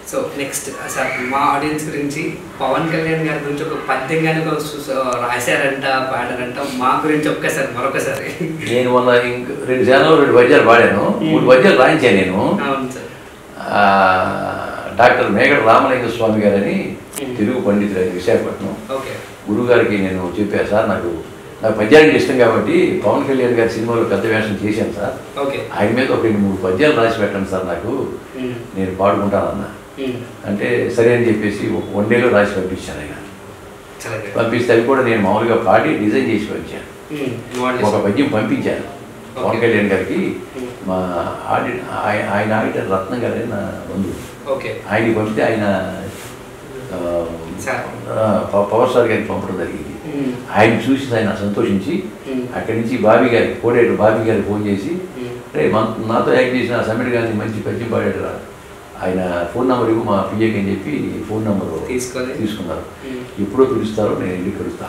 So next sir మా audience గురించి పవన్ కళ్యాణ్ గారి గురించి ఒక పద్యం కానీ ఒక సు- సు- రాశారంట పాడారంట మా గురించి ఒక్కసారి మరొకసారి నేను మొన్న ఇంక రెండు ఛానల్ రెండు పద్యాలు పాడాను మూడు పద్యాలు రాయించాను నేను అవును సార్ ఆ, డాక్టర్ మేఘడ రామలింగ స్వామి గారని Hmm. తెలుగు పండితులు ఆయన విశాఖపట్నం ఓకే గురువు గారికి నేను చెప్పాను సార్ నాకు నాకు పద్యానికి ఇష్టం కాబట్టి పవన్ కళ్యాణ్ గారి సినిమాలో పెద్ద వేషం చేశాను సార్ ఓకే ఆయన మీద ఒక రెండు మూడు పద్యాలు రాసి పెట్టండి సార్ నాకు ఉమ్, నేను పాడుకుంటానన్నా ఉమ్, అంటే సరే అని చెప్పేసి ఒక వన్ డేలో రాసి పంపించాను ఆయన చాలా good. పంపిస్తే అవి కూడా నేను మామూలుగా పాడి డిజైన్ చేసి పంపించాను ఉమ్, వాళ్ళు ఒక పద్యం పంపించాను పవన్ కళ్యాణ్ గారికి Hmm. మా ఆడి ఆయ- ఆయన ఆడిటర్ రత్నం గారు నా బంధువు ఓకే ఆయనకి పంపితే ఆయన ఆ, సార్. ఆ, ప- పవర్ స్టార్ గారికి పంపడం జరిగింది ఉమ్, ఆయన చూసి ఆయన సంతోషించి ఉమ్, అక్కడి నుంచి బాబీ గారికి కోడేరు బాబీ గారికి ఫోన్ చేసి ఉమ్, రే మన నాతో యాక్ట్ చేసిన సమీర్ గారిని మంచి పద్యం పాడాడు రా ఆయన ఫోన్ నెంబర్ ఇవ్వు మా పిఏకి అని చెప్పి ఫోన్ నెంబర్ తీసుకొని తీసుకున్నారు ఉమ్, ఎప్పుడో పిలుస్తారో నేను వెళ్ళి కలుస్తా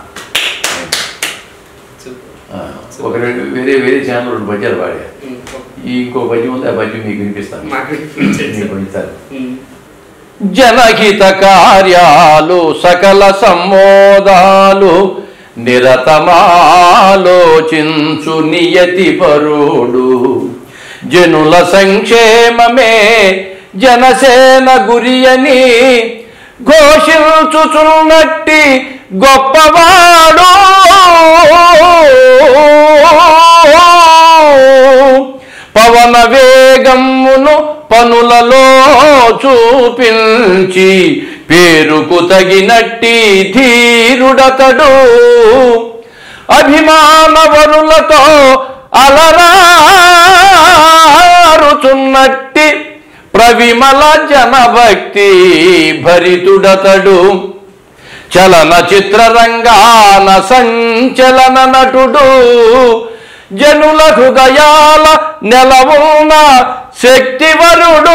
సూపర్. ఆ, ఒక రెండు వేరే వేరే ఛానల్ రెండు పద్యాలు పాడా ఉమ్, ఈ ఇంకో పద్యం ఉంది ఆ పద్యం మీకు వినిపిస్తాను మాకు వినిపించండి మీకు సార్. పంచుతాను ఉమ్, జనహిత కార్యాలు సకల సమ్మోదాలు నిరతమాలోచించు నియతి పరుడు జనుల సంక్షేమమే జనసేన గురియని ఘోషించుచున్నట్టి గొప్పవాడు పవన వేగమును పనులలో చూపించి పేరుకు తగినట్టి ధీరుడతడు అభిమానవరులతో అలరారుచున్నట్టి ప్రవిమల జనభక్తి భరితుడతడు చలన చిత్రరంగాన సంచలన నటుడు జనుల హృదయాల నెలవున్న శక్తివరుడు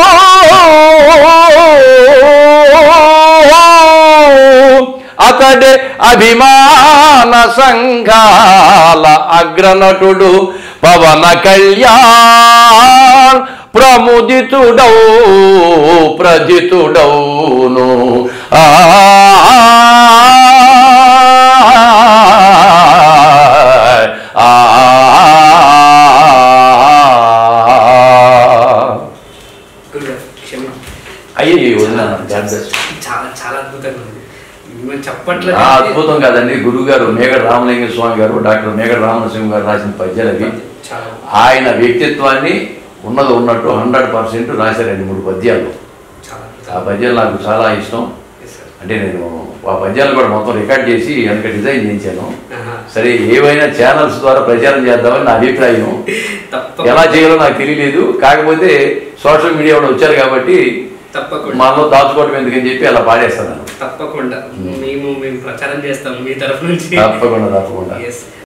అతడే అభిమాన సంఘాల అగ్రనటుడు పవన కళ్యాణ్ ప్రముదితుడౌ ప్రజితుడౌను ఆ ఆ గురుగారు క్షమించండి. అయ్యో వదిలేను జాగ్రత్త చాలా చాలా అద్భుతంగా ఉంది మేము చెప్పట్లేదు ఆ అద్భుతం కాదండి గురువు గారు మేఘడ రామలింగ స్వామి గారు డాక్టర్ మేఘడ రామనరసింహ గారు రాసిన పద్యాలు అవి చాలా ఆయన వ్యక్తిత్వాన్ని ఉన్నది ఉన్నట్టు హండ్రెడ్ పర్సెంట్ రాశారండి మూడు పద్యాలు చాలా ఆ పద్యాలు నాకు చాలా ఇష్టం Yes, sir. అంటే నేను ఆ పద్యాలు కూడా మొత్తం రికార్డ్ చేసి వెనక డిజైన్ చేయించాను ఆహా. సరే ఏవైనా ఛానల్స్ ద్వారా ప్రచారం చేద్దామని నా అభిప్రాయం తప్పకుండా ఎలా చేయాలో నాకు తెలియలేదు కాకపోతే సోషల్ మీడియా కూడా వచ్చారు కాబట్టి తప్పకుండా మనలో దాచుకోవడం ఎందుకని చెప్పి అలా పాడేస్తాను తప్పకుండా మేము మేము ప్రచారం చేస్తాం మీ తరఫు నుంచి తప్పకుండా తప్పకుండా ఎస్